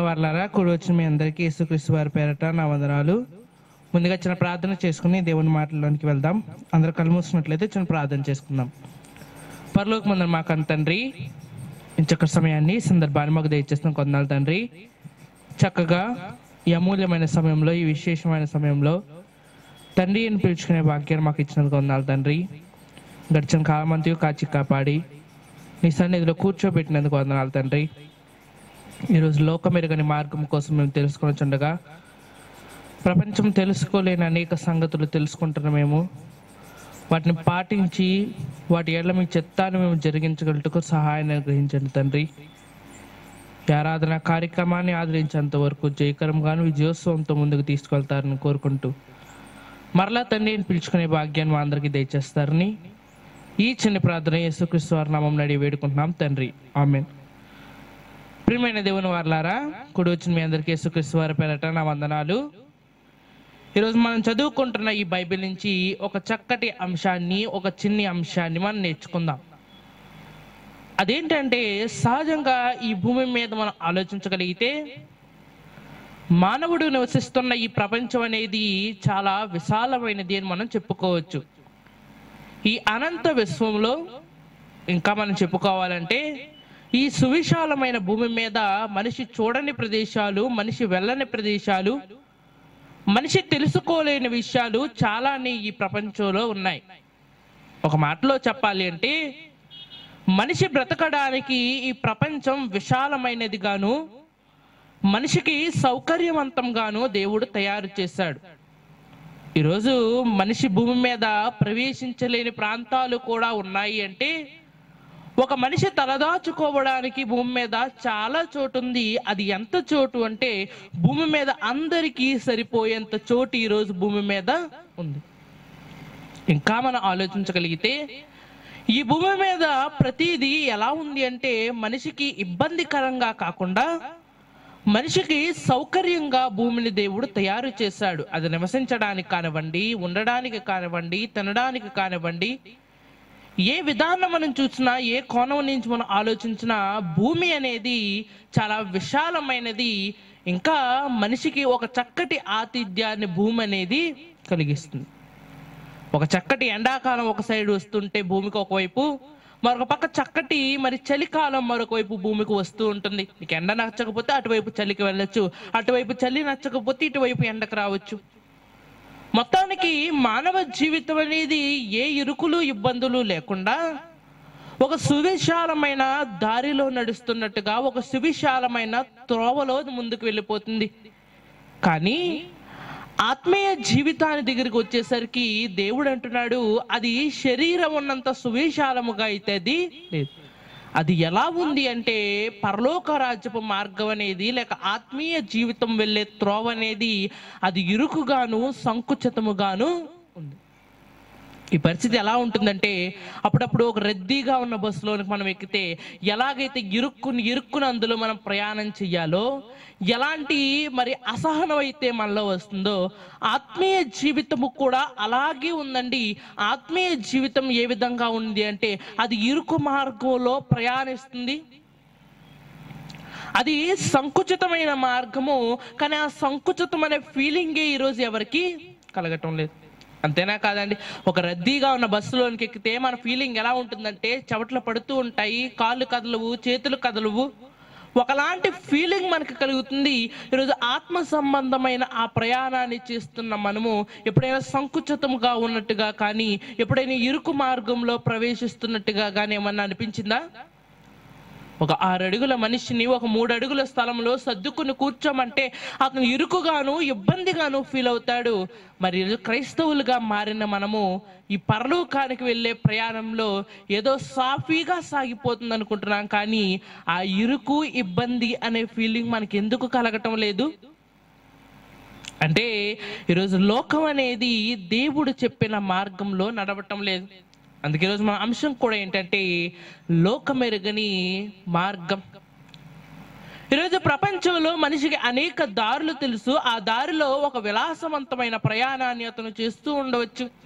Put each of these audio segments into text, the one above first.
వాళ్ళారా కూడి వచ్చిన మీ అందరికీ యేసుక్రీస్తు వారి పేరట నా వందనాలు ముందుగా చిన్న ప్రార్థన చేసుకుని దేవుని మాటల్లోనికి వెళ్దాం అందరూ కళ్ళు మూసినట్లయితే చిన్న ప్రార్థన చేసుకుందాం పరలోక ముందర మాకు అన్న తండ్రి ఇంచక్క సమయాన్ని ఈ సందర్భాన్ని మాకు దయచేసిన కొందాలు తండ్రి చక్కగా ఈ అమూల్యమైన సమయంలో ఈ విశేషమైన సమయంలో తండ్రి అని పిలుచుకునే భాగ్యాన్ని మాకు ఇచ్చినందుకు వందాలు తండ్రి గడిచిన కాలం అంతా కాచి కాపాడి నీ సన్నిధిలో కూర్చోబెట్టినందుకు వందనాలు తండ్రి ఈరోజు లోకమెరుగని మార్గం కోసం మేము తెలుసుకొని చుండగా ప్రపంచం తెలుసుకోలేని అనేక సంగతులు తెలుసుకుంటున్న మేము వాటిని పాటించి వాటి ఏళ్ళ మీ చెత్తాన్ని మేము జరిగించగలుగుటకు సహాయాన్ని అనుగ్రహించండి తండ్రి ఈ ఆరాధన కార్యక్రమాన్ని ఆదరించేంత వరకు జయకరంగాను విజయోత్సవంతో ముందుకు తీసుకెళ్తారని కోరుకుంటూ మరలా తండ్రిని పిలుచుకునే భాగ్యాన్ని మా అందరికీ దయచేస్తారని ఈ చిన్న ప్రార్థన యేసుక్రీస్తు వారి నామం నడి వేడుకుంటున్నాం తండ్రి ఆమెన్ ప్రియమైన దేవుని వారలారా కుడి వచ్చిన మీ అందరికీ యేసుక్రీస్తు వారి పేరట నా వందనాలు ఈరోజు మనం చదువుకుంటున్న ఈ బైబిల్ నుంచి ఒక చక్కటి అంశాన్ని ఒక చిన్ని అంశాన్ని మనం నేర్చుకుందాం అదేంటంటే సహజంగా ఈ భూమి మీద మనం ఆలోచించగలిగితే మానవుడు నివసిస్తున్న ఈ ప్రపంచం అనేది చాలా విశాలమైనది అని మనం చెప్పుకోవచ్చు ఈ అనంత విశ్వంలో ఇంకా మనం చెప్పుకోవాలంటే ఈ సువిశాలమైన భూమి మీద మనిషి చూడని ప్రదేశాలు మనిషి వెళ్ళని ప్రదేశాలు మనిషి తెలుసుకోలేని విషయాలు చాలానే ఈ ప్రపంచంలో ఉన్నాయి ఒక మాటలో చెప్పాలి అంటే మనిషి బ్రతకడానికి ఈ ప్రపంచం విశాలమైనది గాను మనిషికి సౌకర్యవంతంగాను దేవుడు తయారు చేశాడు ఈరోజు మనిషి భూమి మీద ప్రవేశించలేని ప్రాంతాలు కూడా ఉన్నాయి అంటే ఒక మనిషి తలదాచుకోవడానికి భూమి మీద చాలా చోటు ఉంది అది ఎంత చోటు అంటే భూమి మీద అందరికీ సరిపోయేంత చోటు ఈరోజు భూమి మీద ఉంది ఇంకా మనం ఆలోచించగలిగితే ఈ భూమి మీద ప్రతిదీ ఎలా ఉంది అంటే మనిషికి ఇబ్బందికరంగా కాకుండా మనిషికి సౌకర్యంగా భూమిని దేవుడు తయారు చేశాడు అది నివసించడానికి కానివ్వండి ఉండడానికి కానివ్వండి తినడానికి కానివ్వండి ఏ విధానం మనం చూసినా ఏ కోణం నుంచి మనం ఆలోచించినా భూమి అనేది చాలా విశాలమైనది ఇంకా మనిషికి ఒక చక్కటి ఆతిథ్యాన్ని భూమి అనేది కలిగిస్తుంది ఒక చక్కటి ఎండాకాలం ఒక సైడ్ వస్తుంటే భూమికి ఒకవైపు మరొక పక్క చక్కటి మరి చలికాలం మరొక వైపు భూమికి వస్తూ ఉంటుంది నీకు ఎండ నచ్చకపోతే అటువైపు చలికి వెళ్ళొచ్చు అటువైపు చలి నచ్చకపోతే ఇటువైపు ఎండకు రావచ్చు మొత్తానికి మానవ జీవితం అనేది ఏ ఇరుకులు ఇబ్బందులు లేకుండా ఒక సువిశాలమైన దారిలో నడుస్తున్నట్టుగా ఒక సువిశాలమైన త్రోవలో ముందుకు వెళ్ళిపోతుంది కానీ ఆత్మీయ జీవితాన్ని దగ్గరికి వచ్చేసరికి దేవుడు అంటున్నాడు అది శరీరం ఉన్నంత సువిశాలముగా అయితే అది లేదు అది ఎలా ఉంది అంటే పరలోక రాజ్యపు మార్గం అనేది లేక ఆత్మీయ జీవితం వెళ్ళే త్రోవ అనేది అది ఇరుకుగాను సంకుచితముగాను ఉంది ఈ పరిస్థితి ఎలా ఉంటుందంటే అప్పుడప్పుడు ఒక రద్దీగా ఉన్న బస్సులోనికి మనం ఎక్కితే ఎలాగైతే ఇరుక్కుని ఇరుక్కుని అందులో మనం ప్రయాణం చెయ్యాలో ఎలాంటి మరి అసహనం అయితే మనలో వస్తుందో ఆత్మీయ జీవితము కూడా అలాగే ఉందండి ఆత్మీయ జీవితం ఏ విధంగా ఉంది అంటే అది ఇరుకు మార్గంలో ప్రయాణిస్తుంది అది సంకుచితమైన మార్గము కానీ ఆ సంకుచితం అనే ఫీలింగే ఈరోజు ఎవరికి కలగటం లేదు అంతేనా కాదండి ఒక రద్దీగా ఉన్న బస్సులోనికి ఎక్కితే మన ఫీలింగ్ ఎలా ఉంటుందంటే చెవట్లు పడుతూ ఉంటాయి కాళ్ళు కదలవు చేతులు కదలవు ఒకలాంటి ఫీలింగ్ మనకు కలుగుతుంది ఈరోజు ఆత్మ సంబంధమైన ఆ ప్రయాణాన్ని చేస్తున్న మనము ఎప్పుడైనా సంకుచితముగా ఉన్నట్టుగా కానీ ఎప్పుడైనా ఇరుకు మార్గంలో ప్రవేశిస్తున్నట్టుగా కానీ ఏమన్నా అనిపించిందా ఒక ఆరు అడుగుల మనిషిని ఒక మూడు అడుగుల స్థలంలో సర్దుకుని కూర్చోమంటే అతను ఇరుకుగాను ఇబ్బందిగాను ఫీల్ అవుతాడు మరి ఈరోజు క్రైస్తవులుగా మారిన మనము ఈ పరలోకానికి వెళ్ళే ప్రయాణంలో ఏదో సాఫీగా సాగిపోతుంది అనుకుంటున్నాం కానీ ఆ ఇరుకు ఇబ్బంది అనే ఫీలింగ్ మనకి ఎందుకు కలగటం లేదు అంటే ఈరోజు లోకం అనేది దేవుడు చెప్పిన మార్గంలో నడవటం లేదు అందుకే ఈరోజు మన అంశం కూడా ఏంటంటే లోకమెరుగని మార్గం ఈరోజు ప్రపంచంలో మనిషికి అనేక దారులు తెలుసు ఆ దారిలో ఒక విలాసవంతమైన ప్రయాణాన్ని అతను చేస్తూ ఉండవచ్చు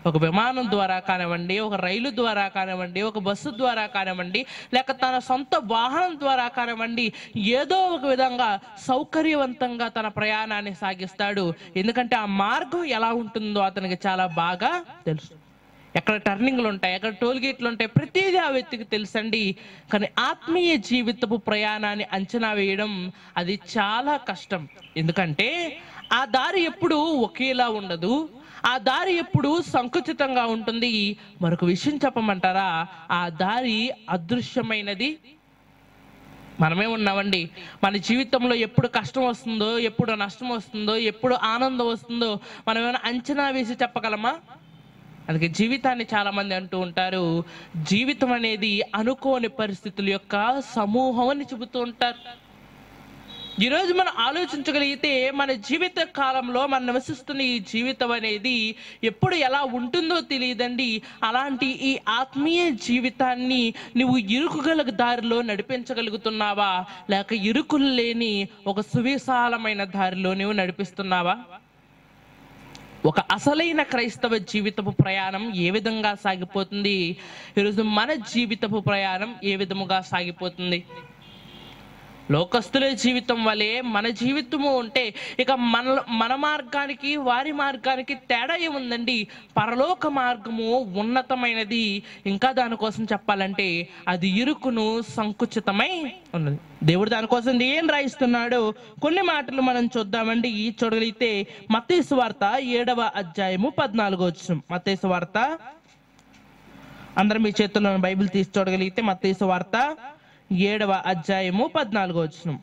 ఒక విమానం ద్వారా కానివ్వండి ఒక రైలు ద్వారా కానివ్వండి ఒక బస్సు ద్వారా కానివ్వండి లేక తన సొంత వాహనం ద్వారా కానివ్వండి ఏదో ఒక విధంగా సౌకర్యవంతంగా తన ప్రయాణాన్ని సాగిస్తాడు ఎందుకంటే ఆ మార్గం ఎలా ఉంటుందో అతనికి చాలా బాగా తెలుసు ఎక్కడ టర్నింగ్లు ఉంటాయి ఎక్కడ టోల్ గేట్లు ఉంటాయి ప్రతిదీ ఆ వ్యక్తికి తెలుసండి కానీ ఆత్మీయ జీవితపు ప్రయాణాన్ని అంచనా వేయడం అది చాలా కష్టం ఎందుకంటే ఆ దారి ఎప్పుడు ఒకేలా ఉండదు ఆ దారి ఎప్పుడు సంకుచితంగా ఉంటుంది మరొక విషయం చెప్పమంటారా ఆ దారి అదృశ్యమైనది మనమే ఉన్నామండి మన జీవితంలో ఎప్పుడు కష్టం వస్తుందో ఎప్పుడు నష్టం వస్తుందో ఎప్పుడు ఆనందం వస్తుందో మనం ఏమైనా అంచనా వేసి చెప్పగలమా అందుకే జీవితాన్ని చాలా మంది అంటూ ఉంటారు జీవితం అనేది అనుకోని పరిస్థితుల యొక్క సమూహం అని చెబుతూ ఉంటారు ఈరోజు మనం ఆలోచించగలిగితే మన జీవిత కాలంలో మనం నివసిస్తున్న ఈ జీవితం అనేది ఎప్పుడు ఎలా ఉంటుందో తెలియదండి అలాంటి ఈ ఆత్మీయ జీవితాన్ని నువ్వు ఇరుకుగల దారిలో నడిపించగలుగుతున్నావా లేక ఇరుకులు లేని ఒక సువిశాలమైన దారిలో నువ్వు నడిపిస్తున్నావా ఒక అసలైన క్రైస్తవ జీవితపు ప్రయాణం ఏ విధంగా సాగిపోతుంది ఈరోజు మన జీవితపు ప్రయాణం ఏ విధముగా సాగిపోతుంది లోకస్తుల జీవితం వలె మన జీవితము ఉంటే ఇక మన మన మార్గానికి వారి మార్గానికి తేడా ఏముందండి పరలోక మార్గము ఉన్నతమైనది ఇంకా దానికోసం చెప్పాలంటే అది ఇరుకును సంకుచితమై ఉన్నది దేవుడు దానికోసం ఏం రాయిస్తున్నాడు కొన్ని మాటలు మనం చూద్దామండి చూడగలిగితే మత్తేసు వార్త ఏడవ అధ్యాయము పద్నాలుగో వచ్చిన మత్తేసు వార్త అందరం మీ చేతుల్లో ఉన్న బైబిల్ తీసి చూడగలిగితే మత్తేసు వార్త ఏడవ అధ్యాయము పద్నాలుగో వచనం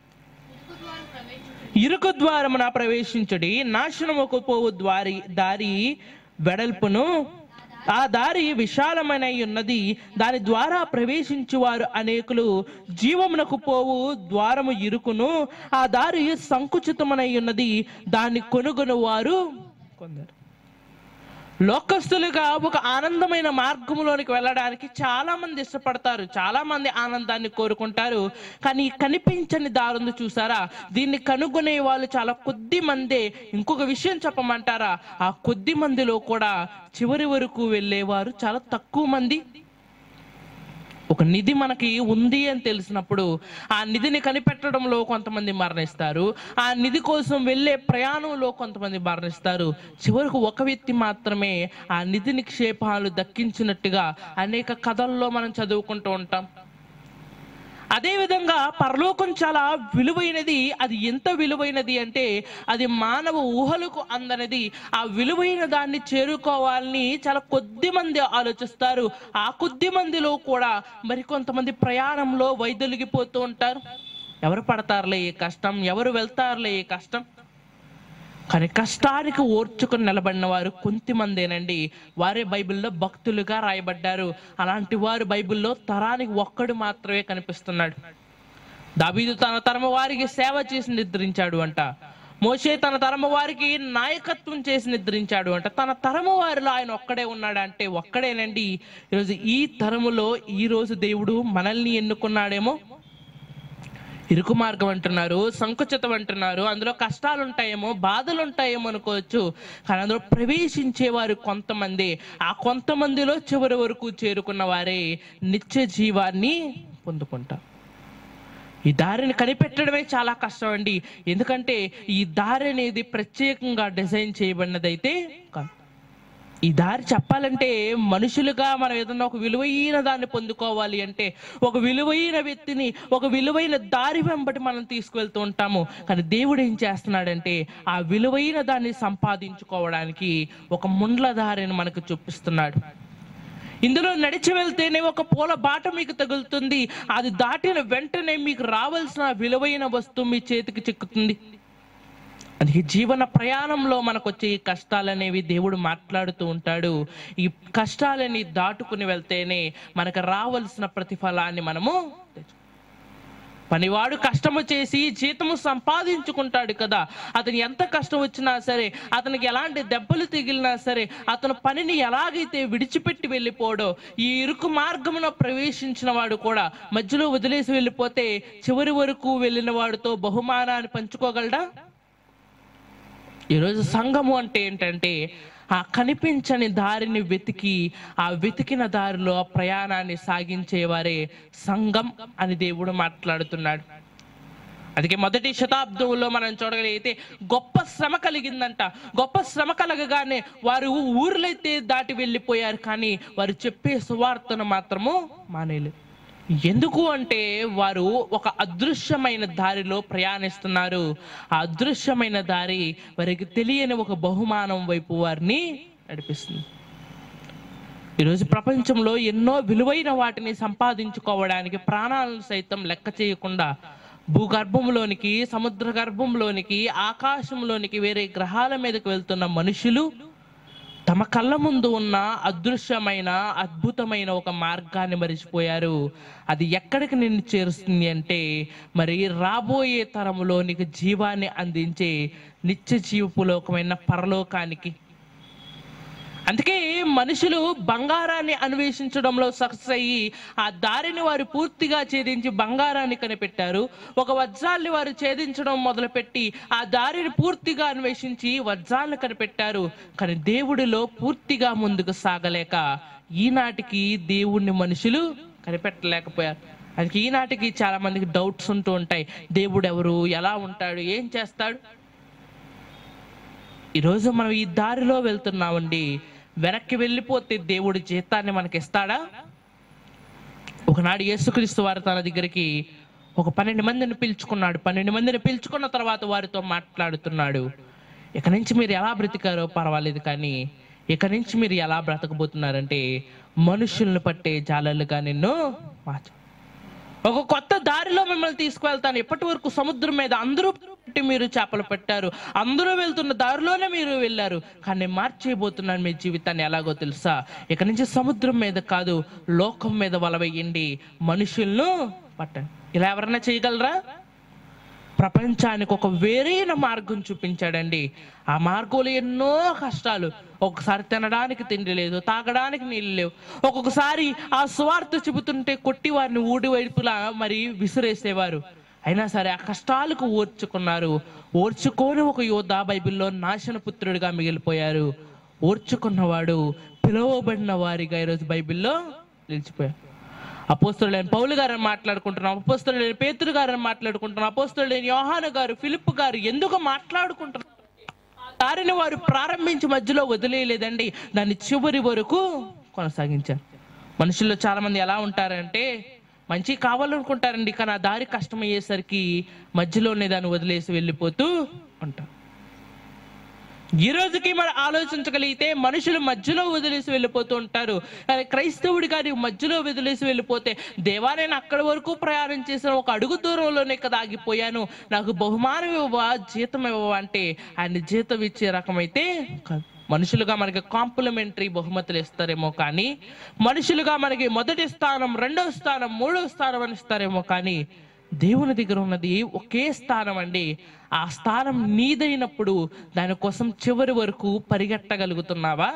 ఇరుకు ద్వారమున ప్రవేశించుడి నాశనముకు పోవు ద్వారి దారి వెడల్పును ఆ దారి విశాలమైన ఉన్నది దాని ద్వారా ప్రవేశించు వారు అనేకులు జీవమునకు పోవు ద్వారము ఇరుకును ఆ దారి సంకుచితమనై ఉన్నది దాన్ని కొనుగొను వారు కొందరు లోకస్తులుగా ఒక ఆనందమైన మార్గంలోనికి వెళ్ళడానికి చాలా మంది ఇష్టపడతారు చాలా మంది ఆనందాన్ని కోరుకుంటారు కానీ కనిపించని దారుంది చూసారా దీన్ని కనుగొనే వాళ్ళు చాలా కొద్ది మందే ఇంకొక విషయం చెప్పమంటారా ఆ కొద్ది మందిలో కూడా చివరి వరకు వెళ్ళేవారు చాలా తక్కువ మంది ఒక నిధి మనకి ఉంది అని తెలిసినప్పుడు ఆ నిధిని కనిపెట్టడంలో కొంతమంది మరణిస్తారు ఆ నిధి కోసం వెళ్ళే ప్రయాణంలో కొంతమంది మరణిస్తారు చివరకు ఒక వ్యక్తి మాత్రమే ఆ నిధి నిక్షేపాలు దక్కించినట్టుగా అనేక కథల్లో మనం చదువుకుంటూ ఉంటాం అదేవిధంగా పరలోకం చాలా విలువైనది అది ఎంత విలువైనది అంటే అది మానవ ఊహలకు అందనిది ఆ విలువైన దాన్ని చేరుకోవాలని చాలా కొద్ది మంది ఆలోచిస్తారు ఆ కొద్ది మందిలో కూడా మరికొంతమంది ప్రయాణంలో వైదొలిగిపోతూ ఉంటారు ఎవరు పడతారులే ఈ కష్టం ఎవరు వెళ్తారులే ఈ కష్టం కానీ కష్టానికి ఓర్చుకుని నిలబడిన వారు కొంతమందేనండి వారే బైబిల్లో భక్తులుగా రాయబడ్డారు అలాంటి వారు బైబిల్లో తరానికి ఒక్కడు మాత్రమే కనిపిస్తున్నాడు దావీదు తన తరమ వారికి సేవ చేసి నిద్రించాడు అంట మోషే తన తరమ వారికి నాయకత్వం చేసి నిద్రించాడు అంట తన తరము వారిలో ఆయన ఒక్కడే ఉన్నాడు అంటే ఒక్కడేనండి ఈరోజు ఈ తరములో ఈ రోజు దేవుడు మనల్ని ఎన్నుకున్నాడేమో ఇరుకు మార్గం అంటున్నారు సంకుచితం అంటున్నారు అందులో కష్టాలు ఉంటాయేమో బాధలు ఉంటాయేమో అనుకోవచ్చు కానీ అందులో ప్రవేశించేవారు కొంతమంది ఆ కొంతమందిలో చివరి వరకు చేరుకున్న వారే నిత్య జీవాన్ని పొందుకుంటారు ఈ దారిని కనిపెట్టడమే చాలా కష్టం అండి ఎందుకంటే ఈ దారి అనేది ప్రత్యేకంగా డిజైన్ చేయబడినదైతే కాదు ఈ దారి చెప్పాలంటే మనుషులుగా మనం ఏదన్నా ఒక విలువైన దాన్ని పొందుకోవాలి అంటే ఒక విలువైన వ్యక్తిని ఒక విలువైన దారి వెంబడి మనం తీసుకువెళ్తూ ఉంటాము కానీ దేవుడు ఏం చేస్తున్నాడంటే ఆ విలువైన దాన్ని సంపాదించుకోవడానికి ఒక ముండ్ల దారిని మనకు చూపిస్తున్నాడు ఇందులో నడిచి వెళ్తేనే ఒక పూల బాట మీకు తగులుతుంది అది దాటిన వెంటనే మీకు రావాల్సిన విలువైన వస్తువు మీ చేతికి చిక్కుతుంది అందుకే జీవన ప్రయాణంలో మనకు వచ్చే ఈ కష్టాలనేవి దేవుడు మాట్లాడుతూ ఉంటాడు ఈ కష్టాలని దాటుకుని వెళ్తేనే మనకు రావలసిన ప్రతిఫలాన్ని మనము తెచ్చు- పనివాడు కష్టము చేసి జీతము సంపాదించుకుంటాడు కదా అతను ఎంత కష్టం వచ్చినా సరే అతనికి ఎలాంటి దెబ్బలు తగిలినా సరే అతను పనిని ఎలాగైతే విడిచిపెట్టి వెళ్ళిపోడో ఈ ఇరుకు మార్గమున ప్రవేశించిన వాడు కూడా మధ్యలో వదిలేసి వెళ్ళిపోతే చివరి వరకు వెళ్ళిన వాడితో బహుమానాన్ని పంచుకోగలడా ఈరోజు సంఘము అంటే ఏంటంటే ఆ కనిపించని దారిని వెతికి ఆ వెతికిన దారిలో ఆ ప్రయాణాన్ని సాగించేవారే సంఘం అని దేవుడు మాట్లాడుతున్నాడు అందుకే మొదటి శతాబ్దంలో మనం చూడగలిగితే గొప్ప శ్రమ కలిగిందంట గొప్ప శ్రమ కలగగానే వారు ఊర్లైతే దాటి వెళ్ళిపోయారు కానీ వారు చెప్పే సువార్తను మాత్రము మానేలేదు ఎందుకు అంటే వారు ఒక అదృశ్యమైన దారిలో ప్రయాణిస్తున్నారు ఆ అదృశ్యమైన దారి వారికి తెలియని ఒక బహుమానం వైపు వారిని నడిపిస్తుంది ఈరోజు ప్రపంచంలో ఎన్నో విలువైన వాటిని సంపాదించుకోవడానికి ప్రాణాలను సైతం లెక్క చేయకుండా భూగర్భంలోనికి సముద్ర గర్భంలోనికి ఆకాశంలోనికి వేరే గ్రహాల మీదకి వెళ్తున్న మనుషులు తమ కళ్ళ ముందు ఉన్న అదృశ్యమైన అద్భుతమైన ఒక మార్గాన్ని మరిచిపోయారు అది ఎక్కడికి నిన్ను చేరుస్తుంది అంటే మరి రాబోయే తరములోనికి జీవాన్ని అందించే నిత్య జీవపులోకమైన పరలోకానికి అందుకే మనుషులు బంగారాన్ని అన్వేషించడంలో సక్సెస్ అయ్యి ఆ దారిని వారు పూర్తిగా ఛేదించి బంగారాన్ని కనిపెట్టారు ఒక వజ్రాల్ని వారు ఛేదించడం మొదలుపెట్టి ఆ దారిని పూర్తిగా అన్వేషించి వజ్రాలను కనిపెట్టారు కానీ దేవుడిలో పూర్తిగా ముందుకు సాగలేక ఈనాటికి దేవుణ్ణి మనుషులు కనిపెట్టలేకపోయారు అందుకే ఈనాటికి చాలా మందికి డౌట్స్ ఉంటూ ఉంటాయి దేవుడు ఎవరు ఎలా ఉంటాడు ఏం చేస్తాడు ఈరోజు మనం ఈ దారిలో వెళ్తున్నామండి వెనక్కి వెళ్ళిపోతే దేవుడి జీతాన్ని మనకి ఇస్తాడా ఒకనాడు యేసుక్రీస్తు వారు తన దగ్గరికి ఒక పన్నెండు మందిని పిలుచుకున్నాడు పన్నెండు మందిని పిలుచుకున్న తర్వాత వారితో మాట్లాడుతున్నాడు ఇక నుంచి మీరు ఎలా బ్రతికారో పర్వాలేదు కానీ ఇక నుంచి మీరు ఎలా బ్రతకబోతున్నారంటే మనుషుల్ని పట్టే జాలలుగా నిన్ను మార్చ ఒక కొత్త దారిలో మిమ్మల్ని తీసుకువెళ్తాను ఇప్పటి వరకు సముద్రం మీద అందరూ పెట్టి మీరు చేపలు పెట్టారు అందరూ వెళ్తున్న దారిలోనే మీరు వెళ్ళారు కానీ మార్చేయబోతున్నాను మీ జీవితాన్ని ఎలాగో తెలుసా ఇక నుంచి సముద్రం మీద కాదు లోకం మీద వల వేయండి మనుషులను పట్టండి ఇలా ఎవరైనా చేయగలరా ప్రపంచానికి ఒక వేరైన మార్గం చూపించాడండి ఆ మార్గంలో ఎన్నో కష్టాలు ఒకసారి తినడానికి తిండి లేదు తాగడానికి నీళ్ళు లేవు ఒక్కొక్కసారి ఆ స్వార్థ చెబుతుంటే కొట్టి వారిని ఊడి వైపులా మరి విసిరేసేవారు అయినా సరే ఆ కష్టాలకు ఓర్చుకున్నారు ఓర్చుకోని ఒక యోధ బైబిల్లో నాశన పుత్రుడిగా మిగిలిపోయారు ఓర్చుకున్నవాడు పిలువబడిన వారిగా ఈరోజు బైబిల్లో నిలిచిపోయారు అపోస్తులైన పౌలు గారని మాట్లాడుకుంటున్నాం అపోస్తులైన పేతురు గారని మాట్లాడుకుంటున్నాం అపోస్తులైన యోహాను గారు ఫిలిప్ గారు ఎందుకు మాట్లాడుకుంటున్నారు ఆ దారిని వారు ప్రారంభించి మధ్యలో వదిలేయలేదండి దాన్ని చివరి వరకు కొనసాగించారు మనుషుల్లో చాలా మంది ఎలా ఉంటారంటే మంచి కావాలనుకుంటారండి కానీ ఆ దారి కష్టమయ్యేసరికి మధ్యలోనే దాన్ని వదిలేసి వెళ్ళిపోతూ ఉంటారు ఈ రోజుకి మరి ఆలోచించగలిగితే మనుషులు మధ్యలో వదిలేసి వెళ్ళిపోతూ ఉంటారు కానీ క్రైస్తవుడి గారి మధ్యలో వదిలేసి వెళ్ళిపోతే దేవా నేను అక్కడి వరకు ప్రయాణం చేసిన ఒక అడుగు దూరంలోనే కదా ఆగిపోయాను నాకు బహుమానం ఇవ్వవా జీతం ఇవ్వవా అంటే ఆయన జీతం ఇచ్చే రకమైతే కాదు మనుషులుగా మనకి కాంప్లిమెంటరీ బహుమతులు ఇస్తారేమో కానీ మనుషులుగా మనకి మొదటి స్థానం రెండవ స్థానం మూడవ స్థానం అని ఇస్తారేమో కానీ దేవుని దగ్గర ఉన్నది ఒకే స్థానం అండి ఆ స్థానం నీదైనప్పుడు దానికోసం చివరి వరకు పరిగెట్టగలుగుతున్నావా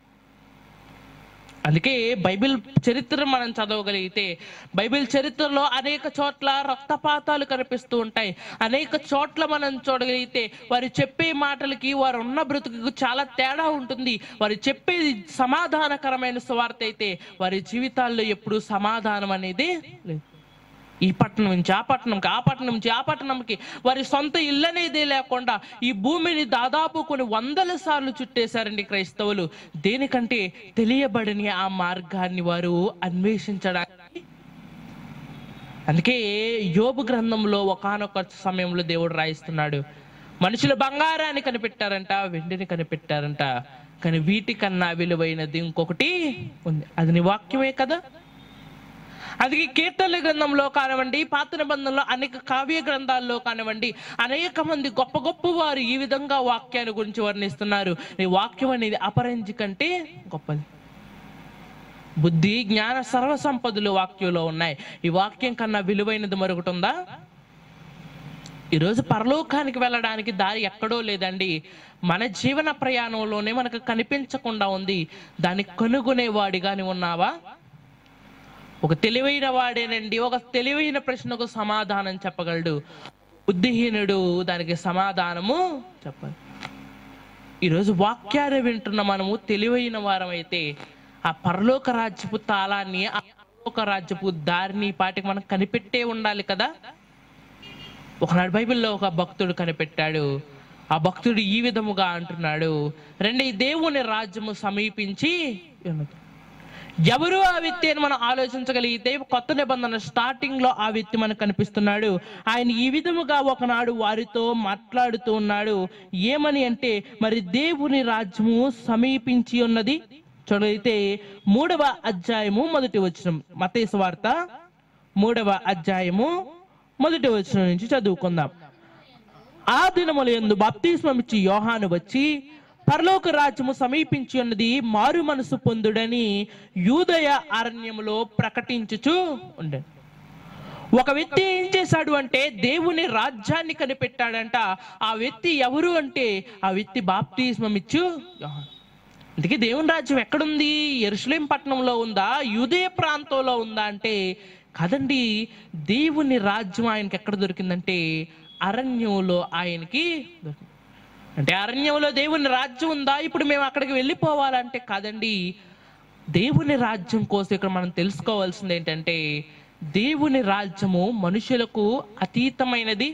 అందుకే బైబిల్ చరిత్ర మనం చదవగలిగితే బైబిల్ చరిత్రలో అనేక చోట్ల రక్తపాతాలు కనిపిస్తూ ఉంటాయి అనేక చోట్ల మనం చూడగలిగితే వారు చెప్పే మాటలకి వారు ఉన్న బ్రతుకు చాలా తేడా ఉంటుంది వారు చెప్పేది సమాధానకరమైన సువార్త అయితే వారి జీవితాల్లో ఎప్పుడు సమాధానం అనేది లేదు ఈ పట్టణం నుంచి ఆ పట్టణంకి ఆ పట్టణం నుంచి ఆ పట్టణంకి వారి సొంత ఇల్లు అనేది లేకుండా ఈ భూమిని దాదాపు కొన్ని వందల సార్లు చుట్టేశారండి క్రైస్తవులు దేనికంటే తెలియబడని ఆ మార్గాన్ని వారు అన్వేషించడానికి అందుకే యోబు గ్రంథంలో ఒకానొక సమయంలో దేవుడు రాయిస్తున్నాడు మనుషులు బంగారాన్ని కనిపెట్టారంట వెండిని కనిపెట్టారంట కానీ వీటికన్నా విలువైనది ఇంకొకటి ఉంది అది నీ వాక్యమే కదా అందుకే కీర్తన గ్రంథంలో కానివ్వండి పాత నిబంధనలో అనేక కావ్య గ్రంథాల్లో కానివ్వండి అనేక మంది గొప్ప గొప్ప వారు ఈ విధంగా వాక్యాన్ని గురించి వర్ణిస్తున్నారు ఈ వాక్యం అనేది అపరంజి కంటే గొప్పది బుద్ధి జ్ఞాన సర్వ సంపదలు వాక్యంలో ఉన్నాయి ఈ వాక్యం కన్నా విలువైనది మరొకటి ఉందా ఈరోజు పరలోకానికి వెళ్ళడానికి దారి ఎక్కడో లేదండి మన జీవన ప్రయాణంలోనే మనకు కనిపించకుండా ఉంది దాన్ని కనుగొనేవాడిగాని ఉన్నావా ఒక తెలివైన వాడేనండి ఒక తెలివైన ప్రశ్నకు సమాధానం చెప్పగలడు బుద్ధిహీనుడు దానికి సమాధానము చెప్పాలి ఈరోజు వాక్యాన్ని వింటున్న మనము తెలివైన వారమైతే ఆ పరలోక రాజ్యపు తాళాన్ని ఆ పరలోక రాజ్యపు దారిని ఈ పాటికి మనం కనిపెట్టే ఉండాలి కదా ఒకనాడు బైబిల్లో ఒక భక్తుడు కనిపెట్టాడు ఆ భక్తుడు ఈ విధముగా అంటున్నాడు రెండు ఈ దేవుని రాజ్యము సమీపించి ఉన్నది ఎవరు ఆ వ్యక్తి అని మనం ఆలోచించగలిగితే కొత్త నిబంధన స్టార్టింగ్ లో ఆ వ్యక్తి మనకు కనిపిస్తున్నాడు ఆయన ఈ విధముగా ఒకనాడు వారితో మాట్లాడుతూ ఉన్నాడు ఏమని అంటే మరి దేవుని రాజ్యము సమీపించి ఉన్నది చూడైతే మూడవ అధ్యాయము మొదటి వచనం మతేసు వార్త మూడవ అధ్యాయము మొదటి వచనం నుంచి చదువుకుందాం ఆ దినముల యందు బాప్తిస్మమిచ్చి యోహాను వచ్చి పరలోక రాజ్యము సమీపించి ఉన్నది మారు మనసు పొందుడని యూదయ అరణ్యములో ప్రకటించుచు ఉండే ఒక వ్యక్తి ఏం చేశాడు అంటే దేవుని రాజ్యాన్ని కనిపెట్టాడంట ఆ వ్యక్తి ఎవరు అంటే ఆ వ్యక్తి బాప్తిస్మం ఇచ్చు యోహాను అందుకే దేవుని రాజ్యం ఎక్కడుంది ఎరుసలేం పట్టణంలో ఉందా యూదయ ప్రాంతంలో ఉందా అంటే కదండి దేవుని రాజ్యం ఆయనకి ఎక్కడ దొరికిందంటే అరణ్యంలో ఆయనకి దొరికింది అంటే అరణ్యంలో దేవుని రాజ్యం ఉందా ఇప్పుడు మేము అక్కడికి వెళ్ళిపోవాలంటే కాదండి దేవుని రాజ్యం కోసం ఇక్కడ మనం తెలుసుకోవాల్సింది ఏంటంటే దేవుని రాజ్యము మనుషులకు అతీతమైనది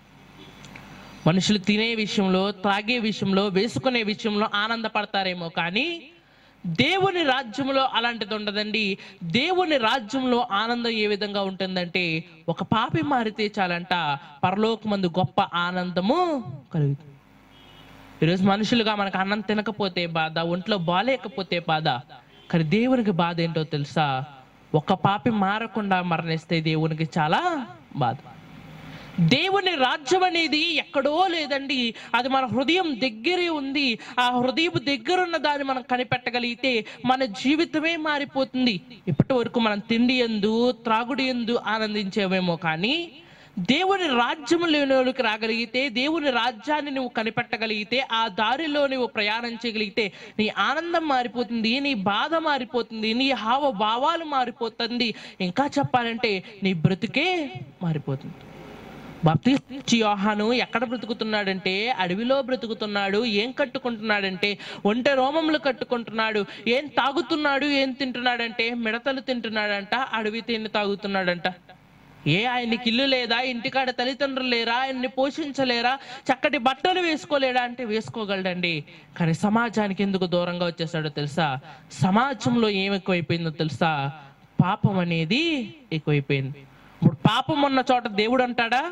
మనుషులు తినే విషయంలో త్రాగే విషయంలో వేసుకునే విషయంలో ఆనందపడతారేమో కానీ దేవుని రాజ్యంలో అలాంటిది ఉండదండి దేవుని రాజ్యంలో ఆనందం ఏ విధంగా ఉంటుందంటే ఒక పాపి మారితే చాలంట పరలోకమందు గొప్ప ఆనందము కలుగుతుంది ఈరోజు మనుషులుగా మనకు అన్నం తినకపోతే బాధ ఒంట్లో బాలేకపోతే బాధ కానీ దేవునికి బాధ ఏంటో తెలుసా ఒక పాపి మారకుండా మరణిస్తే దేవునికి చాలా బాధ దేవుని రాజ్యం అనేది ఎక్కడో లేదండి అది మన హృదయం దగ్గరే ఉంది ఆ హృదయం దగ్గరున్న దాన్ని మనం కనిపెట్టగలిగితే మన జీవితమే మారిపోతుంది ఇప్పటి వరకు మనం తిండి ఎందు త్రాగుడి ఎందు ఆనందించేవేమో కానీ దేవుని రాజ్యం లేనిలోకి రాగలిగితే దేవుని రాజ్యాన్ని నువ్వు కనిపెట్టగలిగితే ఆ దారిలో నువ్వు ప్రయాణం చేయగలిగితే నీ ఆనందం మారిపోతుంది నీ బాధ మారిపోతుంది నీ హావభావాలు మారిపోతుంది ఇంకా చెప్పాలంటే నీ బ్రతుకే మారిపోతుంది బాప్తిస్తి యోహాను ఎక్కడ బ్రతుకుతున్నాడంటే అడవిలో బ్రతుకుతున్నాడు ఏం కట్టుకుంటున్నాడంటే ఒంటె రోమములు కట్టుకుంటున్నాడు ఏం తాగుతున్నాడు ఏం తింటున్నాడంటే మిడతలు తింటున్నాడంట అడవి తిని తాగుతున్నాడంట ఏ ఆయనకి ఇల్లు లేదా ఇంటికాడ తల్లిదండ్రులు లేరా ఆయన్ని పోషించలేరా చక్కటి బట్టలు వేసుకోలేడా అంటే వేసుకోగలడండి కానీ సమాజానికి ఎందుకు దూరంగా వచ్చేసాడో తెలుసా సమాజంలో ఏం ఎక్కువైపోయిందో తెలుసా పాపం అనేది ఎక్కువైపోయింది ఇప్పుడు పాపం ఉన్న చోట దేవుడు అంటాడా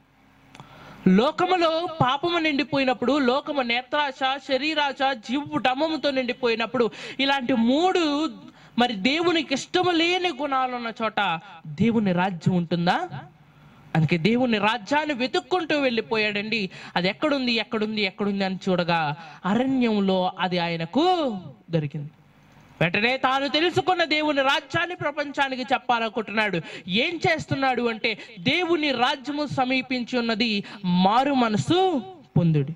లోకములో పాపము నిండిపోయినప్పుడు లోకము నేత్రాశ శరీరాశ జీవు డమముతో నిండిపోయినప్పుడు ఇలాంటి మూడు మరి దేవునికి ఇష్టము లేని గుణాలు ఉన్న చోట దేవుని రాజ్యం ఉంటుందా అందుకే దేవుని రాజ్యాన్ని వెతుక్కుంటూ వెళ్ళిపోయాడండి అది ఎక్కడుంది ఎక్కడుంది ఎక్కడుంది అని చూడగా అరణ్యంలో అది ఆయనకు దొరికింది వెంటనే తాను తెలుసుకున్న దేవుని రాజ్యాన్ని ప్రపంచానికి చెప్పాలనుకుంటున్నాడు ఏం చేస్తున్నాడు అంటే దేవుని రాజ్యము సమీపించి ఉన్నది మారు మనసు పొందుడు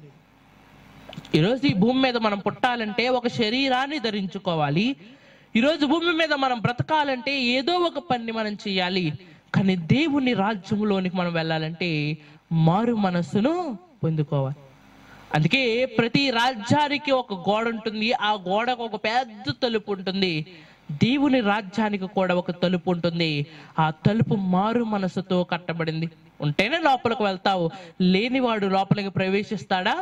ఈరోజు ఈ భూమి మీద మనం పుట్టాలంటే ఒక శరీరాన్ని ధరించుకోవాలి ఈరోజు భూమి మీద మనం బ్రతకాలంటే ఏదో ఒక పని మనం చేయాలి కానీ దేవుని రాజ్యంలోనికి మనం వెళ్ళాలంటే మారు మనస్సును పొందుకోవాలి అందుకే ప్రతి రాజ్యానికి ఒక గోడ ఉంటుంది ఆ గోడకు ఒక పెద్ద తలుపు ఉంటుంది దేవుని రాజ్యానికి కూడా ఒక తలుపు ఉంటుంది ఆ తలుపు మారు మనసుతో కట్టబడింది ఉంటేనే లోపలికి వెళ్తావు లేనివాడు లోపలికి ప్రవేశిస్తాడా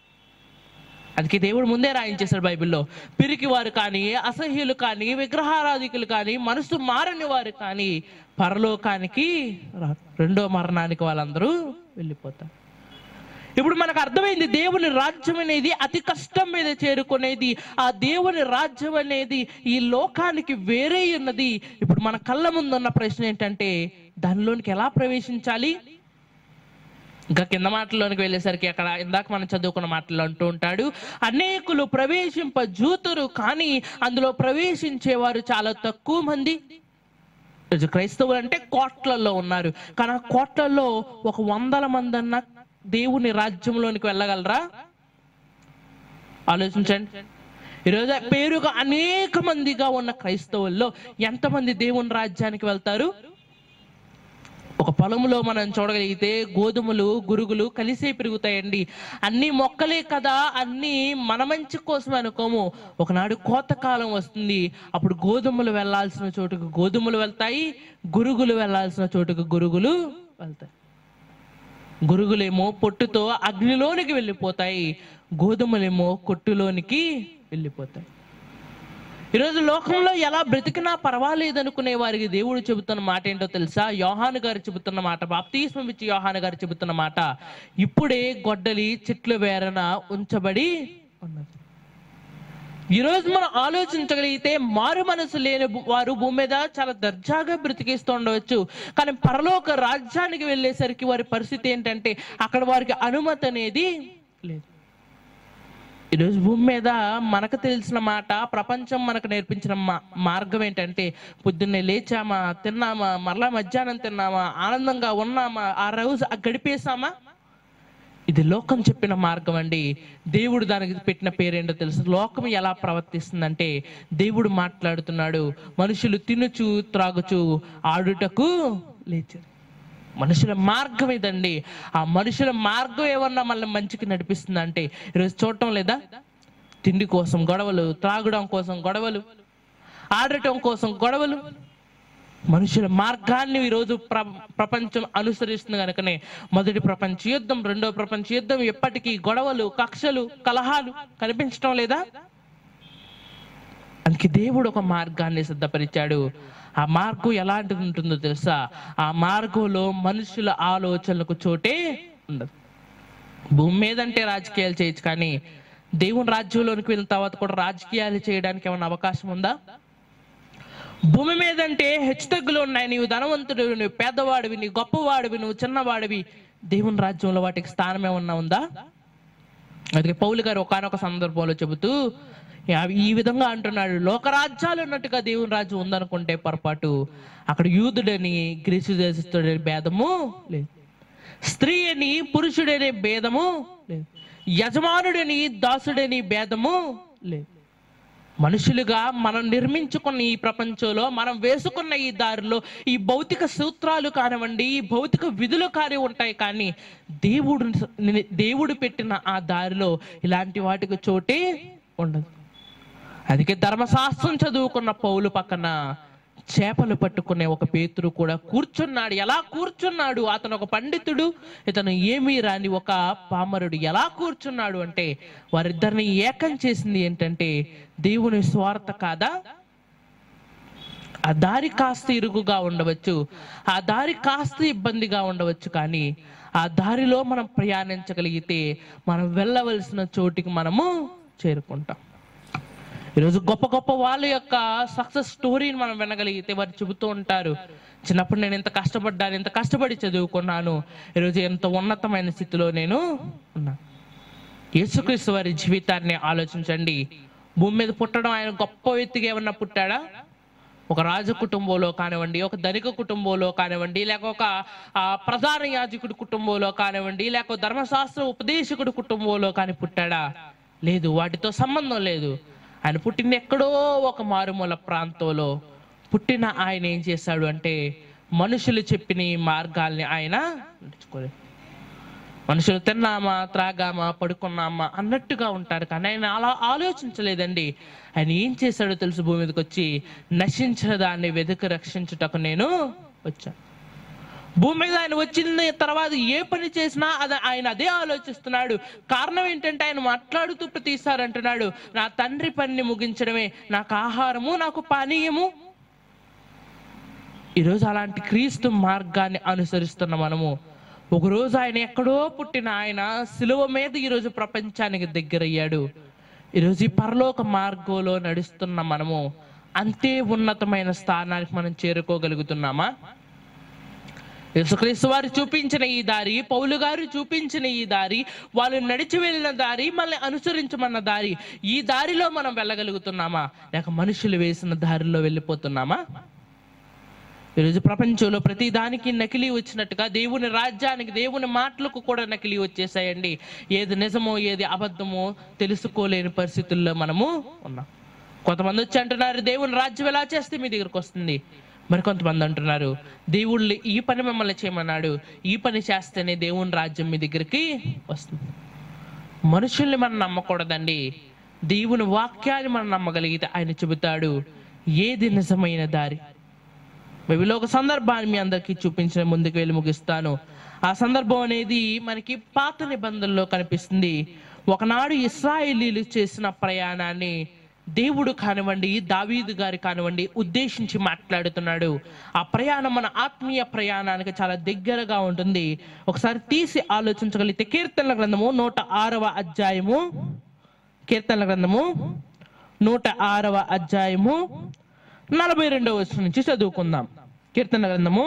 అందుకే దేవుడు ముందే రాయించేశాడు బైబిల్లో పిరికి వారు కానీ అసహ్యులు కానీ విగ్రహారాధికులు కానీ మనసు మారని వారు కానీ పరలోకానికి రారు. రెండో మరణానికి వాళ్ళందరూ వెళ్ళిపోతారు ఇప్పుడు మనకు అర్థమైంది దేవుని రాజ్యం అనేది అతి కష్టం మీద చేరుకునేది ఆ దేవుని రాజ్యం అనేది ఈ లోకానికి వేరే ఉన్నది ఇప్పుడు మన కళ్ళ ముందు ఉన్న ప్రశ్న ఏంటంటే దానిలోనికి ఎలా ప్రవేశించాలి ఇంకా కింద మాటల్లోనికి వెళ్ళేసరికి అక్కడ ఇందాక మనం చదువుకున్న మాటలు అంటూ ఉంటాడు అనేకులు ప్రవేశింప జూతురు కానీ అందులో ప్రవేశించేవారు చాలా తక్కువ మంది ఈరోజు క్రైస్తవులు అంటే కోట్లలో ఉన్నారు కానీ ఆ కోట్లలో ఒక వందల మంది అన్న దేవుని రాజ్యంలోనికి వెళ్ళగలరా ఆలోచించండి ఈరోజు పేరుగా అనేక మందిగా ఉన్న క్రైస్తవుల్లో ఎంతమంది దేవుని రాజ్యానికి వెళ్తారు ఒక ఒక పొలంలో మనం చూడగలిగితే గోధుమలు గురుగులు కలిసే పెరుగుతాయండి అన్ని మొక్కలే కదా అన్ని మన మంచి కోసం అనుకోము ఒకనాడు కోతకాలం వస్తుంది అప్పుడు గోధుమలు వెళ్ళాల్సిన చోటుకు గోధుమలు వెళ్తాయి గురుగులు వెళ్ళాల్సిన చోటుకు గురుగులు వెళ్తాయి గురుగులేమో పొట్టుతో అగ్నిలోనికి వెళ్ళిపోతాయి గోధుమలేమో కొట్టులోనికి వెళ్ళిపోతాయి ఈరోజు లోకంలో ఎలా బ్రతికినా పర్వాలేదు అనుకునే వారికి దేవుడు చెబుతున్న మాట ఏంటో తెలుసా యోహాను గారు చెబుతున్న మాట బాప్తీస్మం ఇచ్చి యోహాను గారు చెబుతున్న మాట ఇప్పుడే గొడ్డలి చెట్ల వేరన ఉంచబడి ఉన్నది ఈరోజు మనం ఆలోచించగలిగితే మారు మనసు లేని భూ- వారు భూమి మీద చాలా దర్జాగా బ్రతికిస్తూ ఉండవచ్చు కానీ పరలోక రాజ్యానికి వెళ్ళేసరికి వారి పరిస్థితి ఏంటంటే అక్కడ వారికి అనుమతి అనేది లేదు ఈరోజు భూమి మీద మనకు తెలిసిన మాట ప్రపంచం మనకు నేర్పించిన మా- మార్గం ఏంటంటే పొద్దున్నే లేచామా తిన్నామా మరలా మధ్యాహ్నం తిన్నామా ఆనందంగా ఉన్నామా ఆ రోజు గడిపేసామా ఇది లోకం చెప్పిన మార్గం అండి దేవుడు దానికి పెట్టిన పేరేంటో తెలుసు లోకం ఎలా ప్రవర్తిస్తుందంటే దేవుడు మాట్లాడుతున్నాడు మనుషులు తినుచు త్రాగుచు ఆడుటకు లేచారు మనుషుల మార్గం ఇదండి ఆ మనుషుల మార్గం ఏమన్నా మళ్ళీ మంచికి నడిపిస్తుంది అంటే ఈరోజు చూడటం లేదా తిండి కోసం గొడవలు త్రాగడం కోసం గొడవలు ఆడటం కోసం గొడవలు మనుషుల మార్గాన్ని ఈరోజు ప్ర ప్రపంచం అనుసరిస్తుంది కనుకనే మొదటి ప్రపంచ యుద్ధం రెండో ప్రపంచ యుద్ధం ఎప్పటికీ గొడవలు కక్షలు కలహాలు కనిపించడం లేదా అందుకే దేవుడు ఒక మార్గాన్ని సిద్ధపరిచాడు ఆ మార్గం ఎలాంటిది ఉంటుందో తెలుసా ఆ మార్గంలో మనుషుల ఆలోచనలకు చోటే ఉండదు భూమి మీద అంటే రాజకీయాలు చేయొచ్చు కానీ దేవుని రాజ్యంలోనికి వెళ్ళిన తర్వాత కూడా రాజకీయాలు చేయడానికి ఏమైనా అవకాశం ఉందా భూమి మీద అంటే హెచ్చుతగ్గులు ఉన్నాయి నీవు ధనవంతుడివి నువ్వు పేదవాడివి నీ గొప్పవాడివి నువ్వు చిన్నవాడివి దేవుని రాజ్యంలో వాటికి స్థానం ఏమన్నా ఉందా అందుకే పౌలు గారు ఒకనొక సందర్భంలో చెబుతూ "యా- ఈ విధంగా అంటున్నాడు లోకరాజ్యాలు ఉన్నట్టుగా దేవుని రాజ్యం ఉందనుకుంటే పొరపాటు అక్కడ యూదుడని గ్రీసు దేశస్తుడని భేదము లేదు స్త్రీ అని పురుషుడనే భేదము లేదు యజమానుడని దాసుడని భేదము లేదు మనుషులుగా మనం నిర్మించుకున్న ఈ ప్రపంచంలో మనం వేసుకున్న ఈ దారిలో ఈ భౌతిక సూత్రాలు కానివ్వండి ఈ భౌతిక విధులు కాని ఉంటాయి కానీ దేవుడు దేవుడు పెట్టిన ఆ దారిలో ఇలాంటి వాటికి చోటే ఉండదు అందుకే ధర్మశాస్త్రం చదువుకున్న పౌలు పక్కన చేపలు పట్టుకునే ఒక పేతురు కూడా కూర్చున్నాడు ఎలా కూర్చున్నాడు అతను ఒక పండితుడు ఇతను ఏమీ రాని ఒక పామరుడు ఎలా కూర్చున్నాడు అంటే వారిద్దరిని ఏకం చేసింది ఏంటంటే దేవుని స్వార్థ కాదా ఆ దారి కాస్త ఇరుకుగా ఉండవచ్చు ఆ దారి కాస్త ఇబ్బందిగా ఉండవచ్చు కానీ ఆ దారిలో మనం ప్రయాణించగలిగితే మనం వెళ్ళవలసిన చోటికి మనము చేరుకుంటాం ఈరోజు గొప్ప గొప్ప వాళ్ళ యొక్క సక్సెస్ స్టోరీని మనం వినగలిగితే వారు చెబుతూ ఉంటారు చిన్నప్పుడు నేను ఇంత కష్టపడ్డాను ఇంత కష్టపడి చదువుకున్నాను ఈరోజు ఎంత ఉన్నతమైన స్థితిలో నేను ఉన్నాను యేసుక్రీస్తు వారి జీవితాన్ని ఆలోచించండి భూమి మీద పుట్టడం ఆయన గొప్ప వ్యక్తిగా ఏమన్నా పుట్టాడా ఒక రాజు కుటుంబంలో కానివ్వండి ఒక ధనిక కుటుంబంలో కానివ్వండి లేక ఒక ఆ, ప్రధాన యాజకుడి కుటుంబంలో కానివ్వండి లేక ఒక ధర్మశాస్త్ర ఉపదేశకుడి కుటుంబంలో కానీ పుట్టాడా లేదు వాటితో సంబంధం లేదు ఆయన పుట్టిన ఎక్కడో ఒక మారుమూల ప్రాంతంలో పుట్టిన ఆయన ఏం చేశాడు అంటే మనుషులు చెప్పిన ఈ మార్గాల్ని ఆయన నడుచుకోలేదు మనుషులు తిన్నామా త్రాగామా పడుకున్నామా అన్నట్టుగా ఉంటారు కానీ ఆయన అలా ఆలోచించలేదండి ఆయన ఏం చేశాడో తెలుసు భూమి మీదకి వచ్చి నశించిన దాన్ని వెతుకు రక్షించుటకు నేను వచ్చాను భూమి మీద ఆయన వచ్చిన తర్వాత ఏ పని చేసినా అది ఆయన అదే ఆలోచిస్తున్నాడు కారణం ఏంటంటే ఆయన మాట్లాడుతూ ప్రతిసారి అంటున్నాడు నా తండ్రి పనిని ముగించడమే నాకు ఆహారము నాకు పానీయము ఈరోజు అలాంటి క్రీస్తు మార్గాన్ని అనుసరిస్తున్న మనము ఒకరోజు ఆయన ఎక్కడో పుట్టిన ఆయన సిలువ మీద ఈరోజు ప్రపంచానికి దగ్గరయ్యాడు ఈరోజు ఈ పరలోక మార్గంలో నడుస్తున్న మనము అంతే ఉన్నతమైన స్థానానికి మనం చేరుకోగలుగుతున్నామా యేసుక్రీస్తు వారు చూపించిన ఈ దారి పౌలు గారు చూపించిన ఈ దారి వాళ్ళు నడిచి వెళ్ళిన దారి మళ్ళీ అనుసరించమన్న దారి ఈ దారిలో మనం వెళ్ళగలుగుతున్నామా లేక మనుషులు వేసిన దారిలో వెళ్ళిపోతున్నామా ఈరోజు ప్రపంచంలో ప్రతి దానికి నకిలీ వచ్చినట్టుగా దేవుని రాజ్యానికి దేవుని మాటలకు కూడా నకిలీ వచ్చేసాయండి ఏది నిజమో ఏది అబద్ధమో తెలుసుకోలేని పరిస్థితుల్లో మనము ఉన్నాం కొంతమంది వచ్చి అంటున్నారు దేవుని రాజ్యం ఎలా చేస్తే మీ దగ్గరకు వస్తుంది మరికొంతమంది అంటున్నారు దేవుళ్ళు ఈ పని మిమ్మల్ని చేయమన్నాడు ఈ పని చేస్తేనే దేవుని రాజ్యం మీ దగ్గరికి వస్తుంది మనుషుల్ని మనం నమ్మకూడదండి దేవుని వాక్యాన్ని మనం నమ్మగలిగితే ఆయన చెబుతాడు ఏది నిజమైన దారి బైబిల్లో ఒక సందర్భాన్ని మీ అందరికీ చూపించిన ముందుకు వెళ్ళి ముగిస్తాను ఆ సందర్భం అనేది మనకి పాత నిబంధనలో కనిపిస్తుంది ఒకనాడు ఇస్రాయేలీలు చేసిన ప్రయాణాన్ని దేవుడు కానివ్వండి దావీదు గారి కానివ్వండి ఉద్దేశించి మాట్లాడుతున్నాడు ఆ ప్రయాణం మన ఆత్మీయ ప్రయాణానికి చాలా దగ్గరగా ఉంటుంది ఒకసారి తీసి ఆలోచించగలిగితే కీర్తనల గ్రంథము నూట ఆరవ అధ్యాయము కీర్తనల గ్రంథము నూట ఆరవ అధ్యాయము నలభై రెండవ వచనం నుంచి చదువుకుందాం కీర్తన గ్రంథము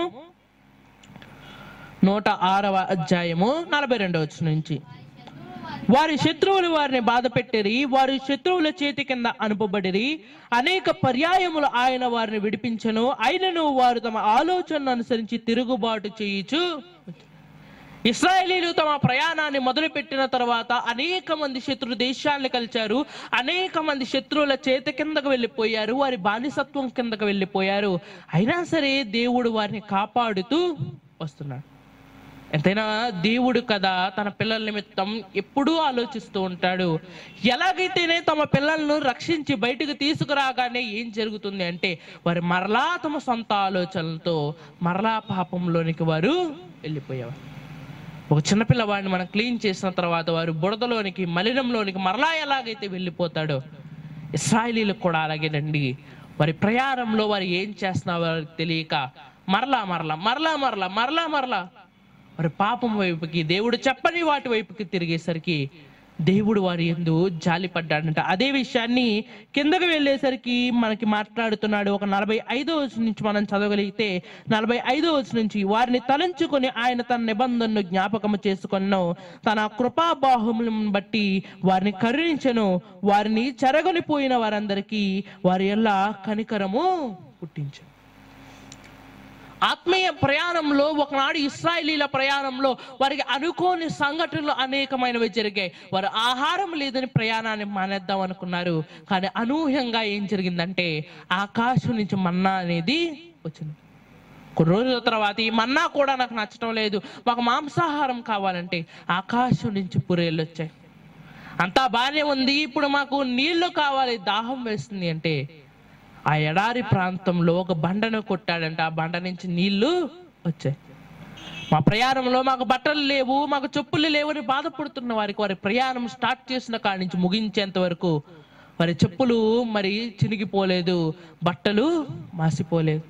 నూట ఆరవ అధ్యాయము నలభై రెండవ వచనం నుంచి వారి శత్రువులు వారిని బాధ పెట్టిరి వారి శత్రువుల చేతి కింద అనుపబడిరి అనేక పర్యాయములు ఆయన వారిని విడిపించను అయినను వారు తమ ఆలోచనను అనుసరించి తిరుగుబాటు చేయుచు ఇస్రాయేలీలు తమ ప్రయాణాన్ని మొదలుపెట్టిన తర్వాత అనేక మంది శత్రు దేశాలను కలిచారు అనేక మంది శత్రువుల చేతి కిందకు వెళ్ళిపోయారు వారి బానిసత్వం కిందకు వెళ్ళిపోయారు అయినా సరే దేవుడు వారిని కాపాడుతూ వస్తున్నాడు ఎంతైనా దేవుడు కదా తన పిల్లల నిమిత్తం ఎప్పుడూ ఆలోచిస్తూ ఉంటాడు ఎలాగైతేనే తమ పిల్లలను రక్షించి బయటకు తీసుకురాగానే ఏం జరుగుతుంది అంటే వారు మరలా తమ సొంత ఆలోచనలతో మరలా పాపంలోనికి వారు వెళ్ళిపోయేవారు ఒక చిన్న పిల్లవాడిని మనం క్లీన్ చేసిన తర్వాత వారు బురదలోనికి మలినంలోనికి మరలా ఎలాగైతే వెళ్ళిపోతాడో ఇస్రాయలీలకు కూడా అలాగేనండి వారి ప్రయాణంలో వారు ఏం చేస్తున్నారో వారికి తెలియక మరలా మరలా మరలా మరలా మరలా మరలా వారి పాపం వైపుకి దేవుడు చెప్పని వాటి వైపుకి తిరిగేసరికి దేవుడు వారి ఎందు జాలి పడ్డాడంట అదే విషయాన్ని కిందకి వెళ్ళేసరికి మనకి మాట్లాడుతున్నాడు ఒక నలభై ఐదో వచనం నుంచి మనం చదవగలిగితే నలభై ఐదో వచనం నుంచి వారిని తలంచుకొని ఆయన తన నిబంధనను జ్ఞాపకము చేసుకొనను తన కృపాబాహుములను బట్టి వారిని కరుణించను వారిని చెరగొనిపోయిన వారందరికీ వారి ఎల్లా కనికరము పుట్టించను ఆత్మీయ ప్రయాణంలో ఒకనాడు ఇస్రాయలీల ప్రయాణంలో వారికి అనుకోని సంఘటనలు అనేకమైనవి జరిగాయి వారు ఆహారం లేదని ప్రయాణాన్ని మానేద్దాం అనుకున్నారు కానీ అనూహ్యంగా ఏం జరిగిందంటే ఆకాశం నుంచి మన్నా అనేది వచ్చింది కొన్ని రోజుల తర్వాత ఈ మన్నా కూడా నాకు నచ్చడం లేదు మాకు మాంసాహారం కావాలంటే ఆకాశం నుంచి పురేళ్ళు వచ్చాయి అంతా బాగానే ఉంది ఇప్పుడు మాకు నీళ్లు కావాలి దాహం వేస్తుంది అంటే ఆ ఎడారి ప్రాంతంలో ఒక బండను కొట్టాడంట ఆ బండ నుంచి నీళ్లు వచ్చాయి మా ప్రయాణంలో మాకు బట్టలు లేవు మాకు చెప్పులు లేవు అని బాధపడుతున్న వారికి వారి ప్రయాణం స్టార్ట్ చేసిన కాడి నుంచి ముగించేంత వరకు వారి చెప్పులు మరి చినిగిపోలేదు బట్టలు మాసిపోలేదు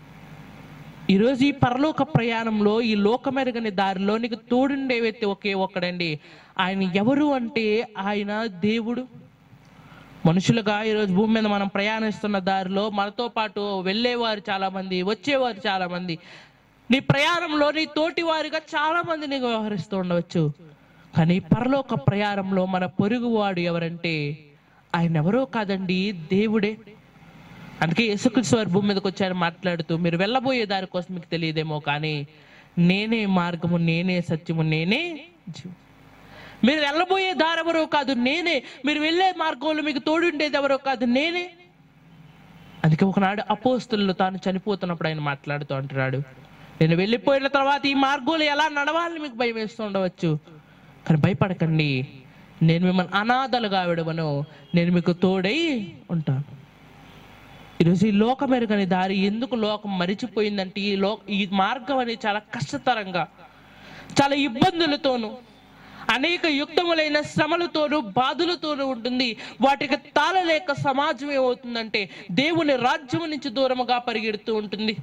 ఈరోజు ఈ పరలోక ప్రయాణంలో ఈ లోకమెరగని దారిలో నీకు తోడుండే వ్యక్తి ఒకే ఒక్కడండి ఆయన ఎవరు అంటే ఆయన దేవుడు మనుషులుగా ఈరోజు భూమి మీద మనం ప్రయాణిస్తున్న దారిలో మనతో పాటు వెళ్ళేవారు చాలా మంది వచ్చేవారు చాలా మంది నీ ప్రయాణంలో నీ తోటి వారిగా చాలా మంది నీకు వ్యవహరిస్తూ ఉండవచ్చు కానీ పరలోక ప్రయాణంలో మన పొరుగువాడు ఎవరంటే ఆయన ఎవరో కాదండి దేవుడే అందుకే యేసుక్రీస్తు వారి భూమి మీదకి వచ్చారు మాట్లాడుతూ మీరు వెళ్ళబోయే దారి కోసం మీకు తెలియదేమో కానీ నేనే మార్గము నేనే సత్యము నేనే జీవం మీరు వెళ్ళబోయే దారి ఎవరో కాదు నేనే మీరు వెళ్ళే మార్గంలో మీకు తోడుండేది ఎవరో కాదు నేనే అందుకే ఒకనాడు అపోస్తులు తాను చనిపోతున్నప్పుడు ఆయన మాట్లాడుతూ అంటున్నాడు నేను వెళ్ళిపోయిన తర్వాత ఈ మార్గంలో ఎలా నడవాలని మీకు భయం వేస్తూ ఉండవచ్చు కానీ భయపడకండి నేను మిమ్మల్ని అనాథలుగా విడవను నేను మీకు తోడై ఉంటాను ఈరోజు ఈ లోకం ఎరగని దారి ఎందుకు లోకం మరిచిపోయిందంటే ఈ లో ఈ మార్గం అనేది చాలా కష్టతరంగా చాలా ఇబ్బందులతోనూ అనేక యుక్తములైన శ్రమలతోనూ బాధలతోనూ ఉంటుంది వాటికి తాళలేక సమాజం ఏమవుతుందంటే దేవుని రాజ్యం నుంచి దూరముగా పరిగెడుతూ ఉంటుంది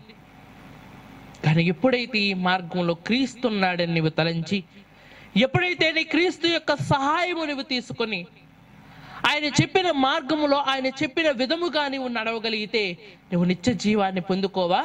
కానీ ఎప్పుడైతే ఈ మార్గంలో క్రీస్తున్నాడని నీవు తలంచి ఎప్పుడైతే నీ క్రీస్తు యొక్క సహాయము నువ్వు తీసుకొని ఆయన చెప్పిన మార్గములో ఆయన చెప్పిన విధముగా నీవు నడవగలిగితే నువ్వు నిత్య జీవాన్ని పొందుకోవా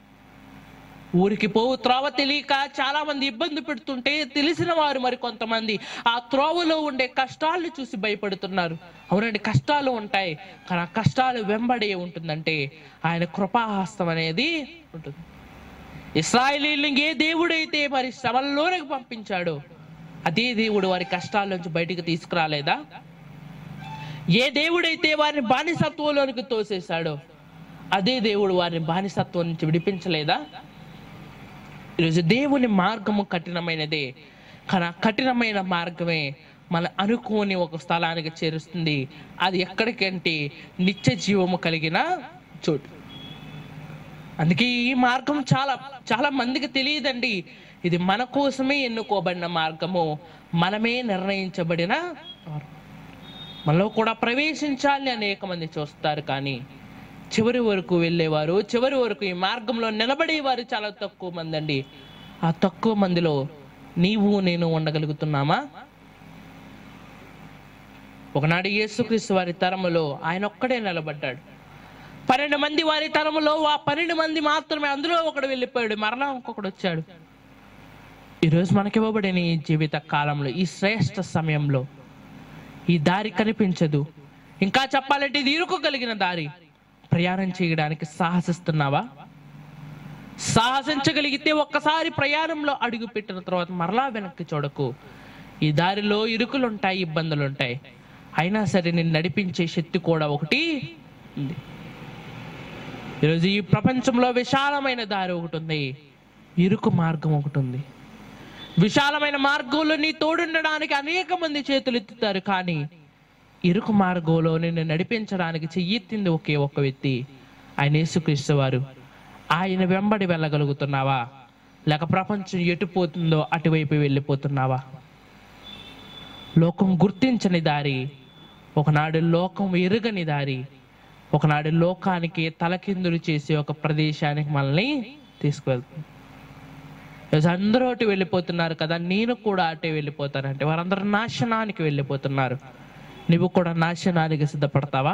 ఊరికి పోవు త్రోవ తెలియక చాలా మంది ఇబ్బంది పెడుతుంటే తెలిసిన వారు మరి కొంతమంది ఆ త్రోవలో ఉండే కష్టాలను చూసి భయపడుతున్నారు అవునండి కష్టాలు ఉంటాయి కానీ ఆ కష్టాలు వెంబడే ఉంటుందంటే ఆయన కృపాహస్తం అనేది ఉంటుంది ఇస్రాయలీలను ఏ దేవుడైతే మరి శ్రమల్లోనికి పంపించాడో అదే దేవుడు వారి కష్టాల నుంచి బయటికి తీసుకురాలేదా ఏ దేవుడైతే వారిని బానిసత్వంలోనికి తోసేశాడో అదే దేవుడు వారిని బానిసత్వం నుంచి విడిపించలేదా ఈరోజు దేవుని మార్గము కఠినమైనదే కానీ ఆ కఠినమైన మార్గమే మన అనుకోని ఒక స్థలానికి చేరుస్తుంది అది ఎక్కడికంటే నిత్య జీవము కలిగిన చోటు అందుకే ఈ మార్గం చాలా చాలా మందికి తెలియదండి ఇది మన కోసమే ఎన్నుకోబడిన మార్గము మనమే నిర్ణయించబడిన మార్గం. మనలో కూడా ప్రవేశించాలని అనేక మంది చూస్తారు కానీ చివరి వరకు వెళ్ళేవారు చివరి వరకు ఈ మార్గంలో నిలబడేవారు చాలా తక్కువ మంది అండి ఆ తక్కువ మందిలో నీవు నేను ఉండగలుగుతున్నామా ఒకనాడు యేసుక్రీస్తు వారి తరములో ఆయన ఒక్కడే నిలబడ్డాడు పన్నెండు మంది వారి తరములో ఆ పన్నెండు మంది మాత్రమే అందులో ఒకడు వెళ్ళిపోయాడు మరలా ఇంకొకడు వచ్చాడు ఈరోజు మనకివ్వబడిన ఈ జీవిత కాలంలో ఈ శ్రేష్ఠ సమయంలో ఈ దారి కనిపించదు ఇంకా చెప్పాలంటే ఇది ఇరుకు కలిగిన దారి ప్రయాణం చేయడానికి సాహసిస్తున్నావా సాహసించగలిగితే ఒక్కసారి ప్రయాణంలో అడుగు పెట్టిన తర్వాత మరలా వెనక్కి చూడకు ఈ దారిలో ఇరుకులు ఉంటాయి ఇబ్బందులు ఉంటాయి అయినా సరే నేను నడిపించే శక్తి కూడా ఒకటి ఉంది ఈరోజు ఈ ప్రపంచంలో విశాలమైన దారి ఒకటి ఉంది ఇరుకు మార్గం ఒకటి ఉంది విశాలమైన మార్గంలో నీ తోడుండడానికి అనేక మంది చేతులు ఎత్తుతారు కానీ ఇరుకు మార్గంలో నిన్ను నడిపించడానికి చెయ్యెత్తింది ఒకే ఒక్క వ్యక్తి ఆయన యేసుక్రీస్తు వారు ఆయన వెంబడి వెళ్ళగలుగుతున్నావా లేక ప్రపంచం ఎటు పోతుందో అటువైపు వెళ్ళిపోతున్నావా లోకం గుర్తించని దారి ఒకనాడు లోకం ఎరుగని దారి ఒకనాడు లోకానికి తలకిందులు చేసే ఒక ప్రదేశానికి మనల్ని తీసుకువెళ్తుంది ఈరోజు అందరూ అటు వెళ్ళిపోతున్నారు కదా నేను కూడా అటే వెళ్ళిపోతానంటే వారందరూ నాశనానికి వెళ్ళిపోతున్నారు నువ్వు కూడా నాశనానికి సిద్ధపడతావా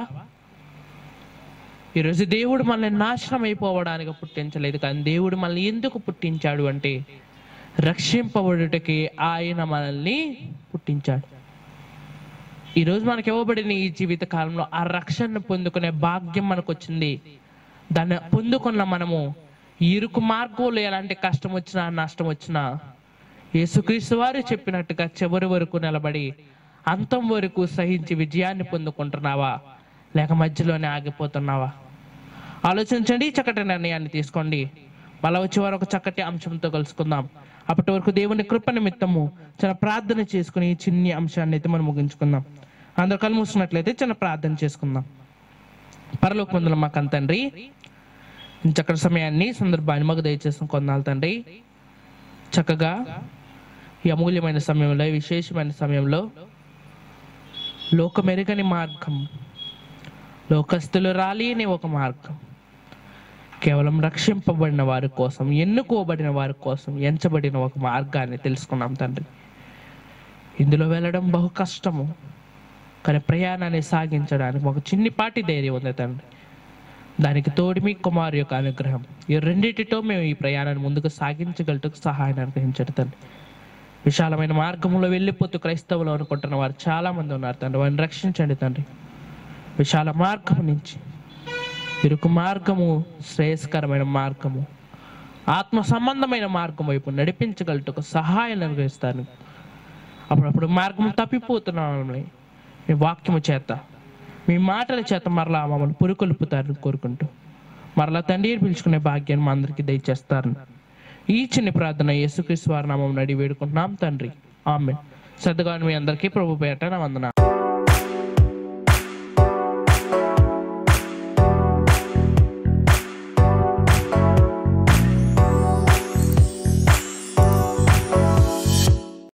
ఈరోజు దేవుడు మనల్ని నాశనం అయిపోవడానికి పుట్టించలేదు కానీ దేవుడు మనల్ని ఎందుకు పుట్టించాడు అంటే రక్షింపబడుటకి ఆయన మనల్ని పుట్టించాడు ఈరోజు మనకి ఇవ్వబడిన ఈ జీవిత కాలంలో ఆ రక్షణను పొందుకునే భాగ్యం మనకు వచ్చింది దాన్ని పొందుకున్న మనము ఈ ఇరుకు మార్గంలో ఎలాంటి కష్టం వచ్చినా నష్టం వచ్చినా యేసుక్రీస్తు వారు చెప్పినట్టుగా చివరి వరకు నిలబడి అంతం వరకు సహించి విజయాన్ని పొందుకుంటున్నావా లేక మధ్యలోనే ఆగిపోతున్నావా ఆలోచించండి చక్కటి నిర్ణయాన్ని తీసుకోండి మళ్ళా వచ్చే వారు ఒక చక్కటి అంశంతో కలుసుకుందాం అప్పటి వరకు దేవుని కృప నిమిత్తము చిన్న ప్రార్థన చేసుకుని ఈ చిన్ని అంశాన్ని అయితే మనం ముగించుకుందాం అందరు కళ్ళు మూసుకున్నట్లయితే చిన్న ప్రార్థన చేసుకుందాం పరలోక ముందుల మాకు తండ్రి ఈ చక్కటి సమయాన్ని సందర్భాన్ని మాకు దయచేసిన కొన్నాళ్ళు తండ్రి చక్కగా ఈ అమూల్యమైన సమయంలో ఈ విశేషమైన సమయంలో లోకమెరుగని మార్గం లోకస్తులు రాలేని ఒక మార్గం కేవలం రక్షింపబడిన వారి కోసం ఎన్నుకోబడిన వారి కోసం ఎంచబడిన ఒక మార్గాన్ని తెలుసుకున్నాం తండ్రి ఇందులో వెళ్ళడం బహు కష్టము కానీ ప్రయాణాన్ని సాగించడానికి ఒక చిన్నిపాటి ధైర్యం ఉంది తండ్రి దానికి తోడు మీ కుమారు యొక్క అనుగ్రహం ఈ రెండింటితో మేము ఈ ప్రయాణాన్ని ముందుకు సాగించగలటకు సహాయాన్ని అనుగ్రహించండి తండ్రి విశాలమైన మార్గంలో వెళ్ళిపోతూ క్రైస్తవులు అనుకుంటున్న వారు చాలా మంది ఉన్నారు తండ్రి వారిని రక్షించండి తండ్రి విశాల మార్గము నుంచి ఇరుకు మార్గము శ్రేయస్కరమైన మార్గము ఆత్మ సంబంధమైన మార్గం వైపు నడిపించగలటకు సహాయం అనుగ్రహిస్తాను అప్పుడప్పుడు మార్గం తప్పిపోతున్నామని మీ వాక్యము చేత మీ మాటల చేత మరలా మమ్మల్ని పురుకొల్పుతారని కోరుకుంటూ మరలా తండ్రి పిలుచుకునే భాగ్యాన్ని మా అందరికీ దయచేస్తారని ఈ చిన్న ప్రార్థన యేసుక్రీస్తు వారి నామం నడి వేడుకుంటున్నాం తండ్రి ఆమె శ్రద్ధగా మీ అందరికీ ప్రభు పేట నా వందనాలు